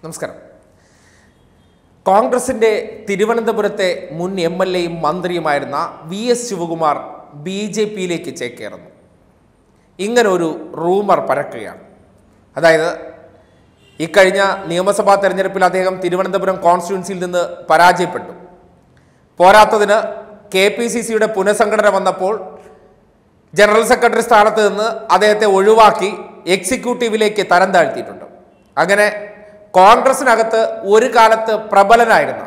നമസ്കാരം കോൺഗ്രസിന്റെ തിരുവനന്തപുരത്തെ മുൻ എം എൽ എയും മന്ത്രിയുമായിരുന്ന V S Shivakumar B J പിയിലേക്ക് ചേക്കേറുന്നു ഇങ്ങനെ ഒരു റൂമർ പരക്കുകയാണ് അതായത് ഇക്കഴിഞ്ഞ നിയമസഭാ തെരഞ്ഞെടുപ്പിൽ അദ്ദേഹം തിരുവനന്തപുരം കോൺസ്റ്റിറ്റ്യുൻസിയിൽ നിന്ന് പരാജയപ്പെട്ടു പോരാത്തതിന് കെ പി സി സിയുടെ പുനഃസംഘടന വന്നപ്പോൾ ജനറൽ സെക്രട്ടറി സ്ഥാനത്ത് നിന്ന് അദ്ദേഹത്തെ ഒഴിവാക്കി എക്സിക്യൂട്ടീവിലേക്ക് തരം താഴ്ത്തിയിട്ടുണ്ട് അങ്ങനെ കോൺഗ്രസിനകത്ത് ഒരു കാലത്ത് പ്രബലനായിരുന്ന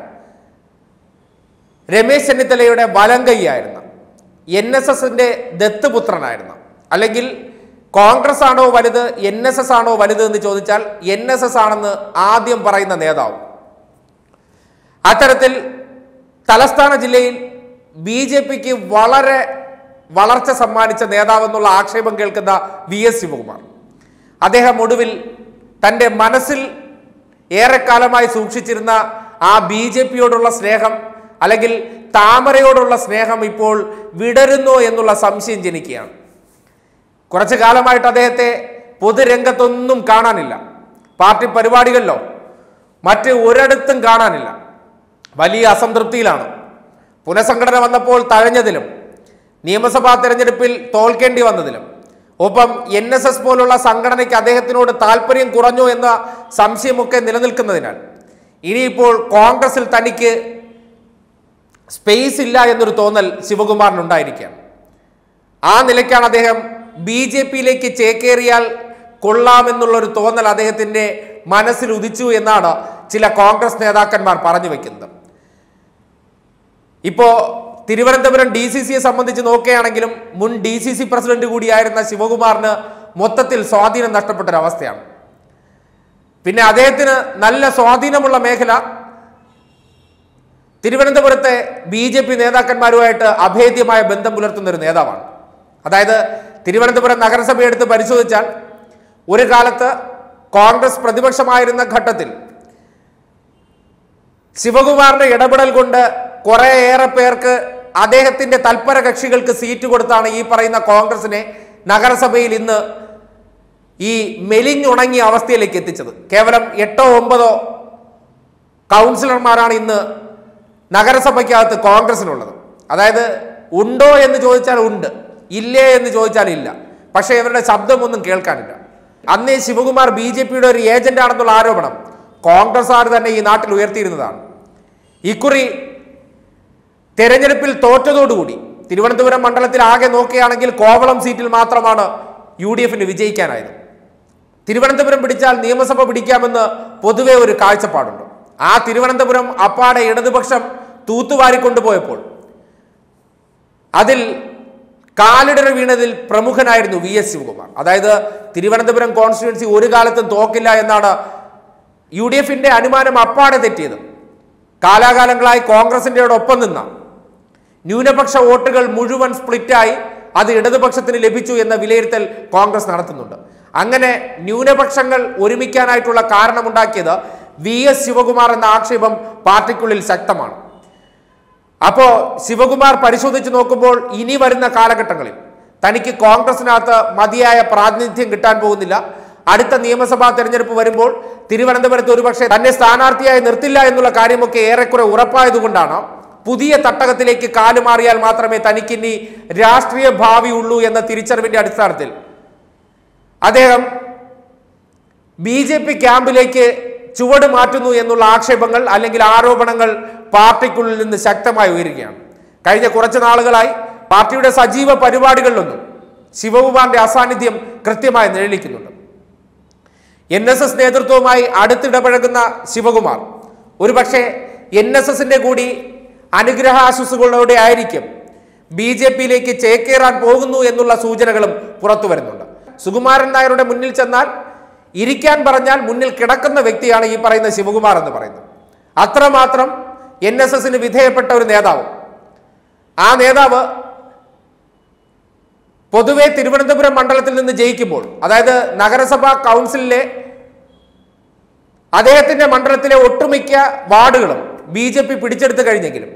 രമേശ് ചെന്നിത്തലയുടെ വലങ്കൈയായിരുന്ന എൻ എസ് എസിന്റെ ദത്തുപുത്രനായിരുന്ന അല്ലെങ്കിൽ കോൺഗ്രസ് ആണോ വലുത് എൻ എസ് എസ് ആണോ വലുത് എന്ന് ചോദിച്ചാൽ എൻ എസ് എസ് ആണെന്ന് ആദ്യം പറയുന്ന നേതാവ് അത്തരത്തിൽ തലസ്ഥാന ജില്ലയിൽ ബി ജെ പിക്ക് വളരെ വളർച്ച സമ്മാനിച്ച നേതാവെന്നുള്ള ആക്ഷേപം കേൾക്കുന്ന വി എസ് ശിവകുമാർ അദ്ദേഹം ഒടുവിൽ തൻ്റെ മനസ്സിൽ ഏറെക്കാലമായി സൂക്ഷിച്ചിരുന്ന ആ ബി ജെ പിയോടുള്ള സ്നേഹം അല്ലെങ്കിൽ താമരയോടുള്ള സ്നേഹം ഇപ്പോൾ വിടരുന്നോ എന്നുള്ള സംശയം ജനിക്കുകയാണ് കുറച്ചു കാലമായിട്ട് അദ്ദേഹത്തെ പൊതുരംഗത്തൊന്നും കാണാനില്ല പാർട്ടി പരിപാടികളിലോ മറ്റ് ഒരിടത്തും കാണാനില്ല വലിയ അസംതൃപ്തിയിലാണ് പുനഃസംഘടന വന്നപ്പോൾ തഴഞ്ഞതിലും നിയമസഭാ തെരഞ്ഞെടുപ്പിൽ തോൽക്കേണ്ടി വന്നതിലും ഒപ്പം എൻ എസ് എസ് പോലുള്ള സംഘടനയ്ക്ക് അദ്ദേഹത്തിനോട് താല്പര്യം കുറഞ്ഞോ എന്ന സംശയമൊക്കെ നിലനിൽക്കുന്നതിനാൽ ഇനിയിപ്പോൾ കോൺഗ്രസിൽ തനിക്ക് സ്പേസ് ഇല്ല എന്നൊരു തോന്നൽ ശിവകുമാറിനുണ്ടായിരിക്കുകയാണ് ആ നിലയ്ക്കാണ് അദ്ദേഹം ബി ജെ പിയിലേക്ക് ചേക്കേറിയാൽ കൊള്ളാമെന്നുള്ളൊരു തോന്നൽ അദ്ദേഹത്തിൻ്റെ മനസ്സിൽ ഉദിച്ചു എന്നാണ് ചില കോൺഗ്രസ് നേതാക്കന്മാർ പറഞ്ഞു വെക്കുന്നത് ഇപ്പോൾ തിരുവനന്തപുരം ഡി സി സിയെ സംബന്ധിച്ച് നോക്കുകയാണെങ്കിലും മുൻ ഡി സി സി പ്രസിഡന്റ് കൂടിയായിരുന്ന ശിവകുമാറിന് മൊത്തത്തിൽ സ്വാധീനം നഷ്ടപ്പെട്ട ഒരവസ്ഥയാണ് പിന്നെ അദ്ദേഹത്തിന് നല്ല സ്വാധീനമുള്ള മേഖല തിരുവനന്തപുരത്തെ ബി ജെ പി നേതാക്കന്മാരുമായിട്ട് അഭേദ്യമായ ബന്ധം പുലർത്തുന്ന ഒരു നേതാവാണ് അതായത് തിരുവനന്തപുരം നഗരസഭ എടുത്ത് പരിശോധിച്ചാൽ ഒരു കാലത്ത് കോൺഗ്രസ് പ്രതിപക്ഷമായിരുന്ന ഘട്ടത്തിൽ ശിവകുമാറിന്റെ ഇടപെടൽ കൊണ്ട് കുറേയേറെ പേർക്ക് അദ്ദേഹത്തിന്റെ തൽപര കക്ഷികൾക്ക് സീറ്റ് കൊടുത്താണ് ഈ പറയുന്ന കോൺഗ്രസിനെ നഗരസഭയിൽ ഇന്ന് ഈ മെലിഞ്ഞുണങ്ങിയ അവസ്ഥയിലേക്ക് എത്തിച്ചത് കേവലം എട്ടോ ഒമ്പതോ കൗൺസിലർമാരാണ് ഇന്ന് നഗരസഭയ്ക്കകത്ത് കോൺഗ്രസിനുള്ളത് അതായത് ഉണ്ടോ എന്ന് ചോദിച്ചാൽ ഉണ്ട് ഇല്ലേ എന്ന് ചോദിച്ചാൽ ഇല്ല പക്ഷേ ഇവരുടെ ശബ്ദമൊന്നും കേൾക്കാനില്ല അന്നേ ശിവകുമാർ ബി ജെ പിയുടെ ഒരു ഏജന്റ് ആണെന്നുള്ള ആരോപണം കോൺഗ്രസ്സുകാർ തന്നെ ഈ നാട്ടിൽ ഉയർത്തിയിരുന്നതാണ് ഇക്കുറി തെരഞ്ഞെടുപ്പിൽ തോറ്റതോടുകൂടി തിരുവനന്തപുരം മണ്ഡലത്തിൽ ആകെ നോക്കുകയാണെങ്കിൽ കോവളം സീറ്റിൽ മാത്രമാണ് യു ഡി എഫിന് വിജയിക്കാനായത് തിരുവനന്തപുരം പിടിച്ചാൽ നിയമസഭ പിടിക്കാമെന്ന് പൊതുവെ ഒരു കാഴ്ചപ്പാടുണ്ട് ആ തിരുവനന്തപുരം അപ്പാടെ ഇടതുപക്ഷം തൂത്തുവാരിക്കൊണ്ടുപോയപ്പോൾ അതിൽ കാലിടർ വീണതിൽ പ്രമുഖനായിരുന്നു വി എസ് ശിവകുമാർ അതായത് തിരുവനന്തപുരം കോൺസ്റ്റിറ്റ്യുൻസി ഒരു കാലത്തും തോക്കില്ല എന്നാണ് യു ഡി എഫിന്റെ അനുമാനം അപ്പാടെ തെറ്റിയത് കാലാകാലങ്ങളായി കോൺഗ്രസിന്റെ ഒപ്പം നിന്ന ന്യൂനപക്ഷ വോട്ടുകൾ മുഴുവൻ സ്പ്ലിറ്റായി അത് ഇടതുപക്ഷത്തിന് ലഭിച്ചു എന്ന വിലയിരുത്തൽ കോൺഗ്രസ് നടത്തുന്നുണ്ട് അങ്ങനെ ന്യൂനപക്ഷങ്ങൾ ഒരുമിക്കാനായിട്ടുള്ള കാരണമുണ്ടാക്കിയത് വി എസ് ശിവകുമാർ എന്ന ആക്ഷേപം പാർട്ടിക്കുള്ളിൽ ശക്തമാണ് അപ്പോ ശിവകുമാർ പരിശോധിച്ച് നോക്കുമ്പോൾ ഇനി വരുന്ന കാലഘട്ടങ്ങളിൽ തനിക്ക് കോൺഗ്രസിനകത്ത് മതിയായ പ്രാതിനിധ്യം കിട്ടാൻ പോകുന്നില്ല അടുത്ത നിയമസഭാ തെരഞ്ഞെടുപ്പ് വരുമ്പോൾ തിരുവനന്തപുരത്ത് ഒരുപക്ഷെ തന്നെ സ്ഥാനാർത്ഥിയായി നിർത്തില്ല എന്നുള്ള കാര്യമൊക്കെ ഏറെക്കുറെ ഉറപ്പായതുകൊണ്ടാണ് പുതിയ തട്ടകത്തിലേക്ക് കാലുമാറിയാൽ മാത്രമേ തനിക്കിനി രാഷ്ട്രീയ ഭാവി ഉള്ളൂ എന്ന തിരിച്ചറിവിന്റെ അടിസ്ഥാനത്തിൽ അദ്ദേഹം ബി ജെ പി ക്യാമ്പിലേക്ക് ചുവട് മാറ്റുന്നു എന്നുള്ള ആക്ഷേപങ്ങൾ അല്ലെങ്കിൽ ആരോപണങ്ങൾ പാർട്ടിക്കുള്ളിൽ നിന്ന് ശക്തമായി ഉയരുകയാണ് കഴിഞ്ഞ കുറച്ച് നാളുകളായി പാർട്ടിയുടെ സജീവ പരിപാടികളിലൊന്നും ശിവകുമാറിന്റെ അസാന്നിധ്യം കൃത്യമായി നിഴലിക്കുന്നുണ്ട് എൻ എസ് എസ് നേതൃത്വവുമായി അടുത്തിടപഴകുന്ന ശിവകുമാർ ഒരുപക്ഷെ എൻ എസ് എസിന്റെ കൂടി അനുഗ്രഹാശുസുകളോടെ ആയിരിക്കും ബി ജെ പിയിലേക്ക് ചേക്കേറാൻ പോകുന്നു എന്നുള്ള സൂചനകളും പുറത്തു വരുന്നുണ്ട് സുകുമാരൻ നായരുടെ മുന്നിൽ ചെന്നാൽ ഇരിക്കാൻ പറഞ്ഞാൽ മുന്നിൽ കിടക്കുന്ന വ്യക്തിയാണ് ഈ പറയുന്ന ശിവകുമാർ എന്ന് പറയുന്നത് അത്രമാത്രം എൻ എസ് എസിന് വിധേയപ്പെട്ട ഒരു നേതാവ് ആ നേതാവ് പൊതുവെ തിരുവനന്തപുരം മണ്ഡലത്തിൽ നിന്ന് ജയിക്കുമ്പോൾ അതായത് നഗരസഭാ കൗൺസിലിലെ അദ്ദേഹത്തിന്റെ മണ്ഡലത്തിലെ ഒട്ടുമിക്ക വാർഡുകളും ബി ജെ പി പിടിച്ചെടുത്ത് കഴിഞ്ഞെങ്കിലും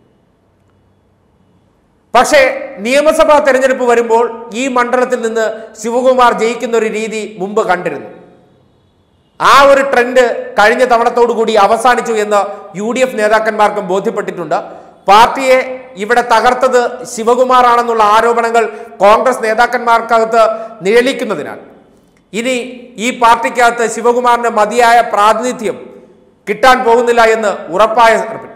പക്ഷേ നിയമസഭാ തെരഞ്ഞെടുപ്പ് വരുമ്പോൾ ഈ മണ്ഡലത്തിൽ നിന്ന് ശിവകുമാർ ജയിക്കുന്ന ഒരു രീതി മുമ്പ് കണ്ടിരുന്നു ആ ഒരു ട്രെൻഡ് കഴിഞ്ഞ തവണത്തോടു കൂടി അവസാനിച്ചു എന്ന് യു ഡി എഫ് നേതാക്കന്മാർക്കും ബോധ്യപ്പെട്ടിട്ടുണ്ട് പാർട്ടിയെ ഇവിടെ തകർത്തത് ശിവകുമാറാണെന്നുള്ള ആരോപണങ്ങൾ കോൺഗ്രസ് നേതാക്കന്മാർക്കകത്ത് നിഴലിക്കുന്നതിനാൽ ഇനി ഈ പാർട്ടിക്കകത്ത് ശിവകുമാറിന് മതിയായ പ്രാതിനിധ്യം കിട്ടാൻ പോകുന്നില്ല എന്ന് ഉറപ്പായ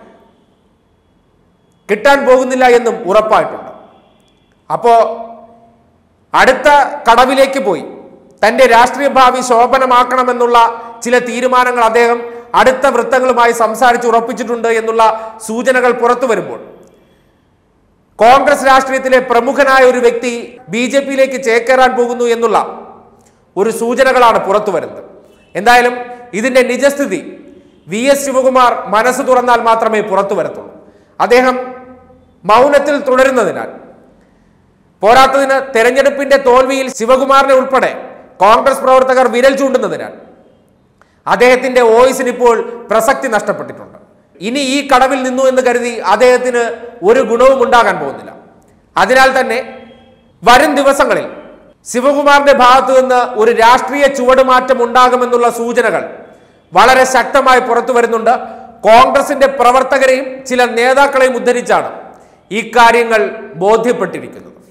കിട്ടാൻ പോകുന്നില്ല എന്നും ഉറപ്പായിട്ടുണ്ട് അപ്പോ അടുത്ത കടവിലേക്ക് പോയി തന്റെ രാഷ്ട്രീയ ഭാവി ശോഭനമാക്കണമെന്നുള്ള ചില തീരുമാനങ്ങൾ അദ്ദേഹം അടുത്ത വൃത്തങ്ങളുമായി സംസാരിച്ച് ഉറപ്പിച്ചിട്ടുണ്ട് എന്നുള്ള സൂചനകൾ പുറത്തു വരുമ്പോൾ കോൺഗ്രസ് രാഷ്ട്രീയത്തിലെ പ്രമുഖനായ ഒരു വ്യക്തി ബി ജെ പിയിലേക്ക് ചേക്കേറാൻ പോകുന്നു എന്നുള്ള ഒരു സൂചനകളാണ് പുറത്തു വരുന്നത് എന്തായാലും ഇതിന്റെ നിജസ്ഥിതി വി എസ് ശിവകുമാർ മനസ്സ് തുറന്നാൽ മാത്രമേ പുറത്തു വരത്തുള്ളൂ അദ്ദേഹം മൗനത്തിൽ തുടരുന്നതിനാൽ പോരാത്തതിന് തെരഞ്ഞെടുപ്പിന്റെ തോൽവിയിൽ ശിവകുമാറിനെ ഉൾപ്പെടെ കോൺഗ്രസ് പ്രവർത്തകർ വിരൽ ചൂണ്ടുന്നതിനാൽ അദ്ദേഹത്തിന്റെ വോയിസിന് ഇപ്പോൾ പ്രസക്തി നഷ്ടപ്പെട്ടിട്ടുണ്ട് ഇനി ഈ കടവിൽ നിന്നു എന്ന് കരുതി അദ്ദേഹത്തിന് ഒരു ഗുണവും ഉണ്ടാകാൻ പോകുന്നില്ല അതിനാൽ തന്നെ വരും ദിവസങ്ങളിൽ ശിവകുമാറിന്റെ ഭാഗത്തു നിന്ന് ഒരു രാഷ്ട്രീയ ചുവടുമാറ്റം ഉണ്ടാകുമെന്നുള്ള സൂചനകൾ വളരെ ശക്തമായി പുറത്തു വരുന്നുണ്ട് കോൺഗ്രസിന്റെ പ്രവർത്തകരെയും ചില നേതാക്കളെയും ഉദ്ധരിച്ചാണ് ഈ കാര്യങ്ങൾ ബോധ്യപ്പെട്ടിരിക്കുന്നത്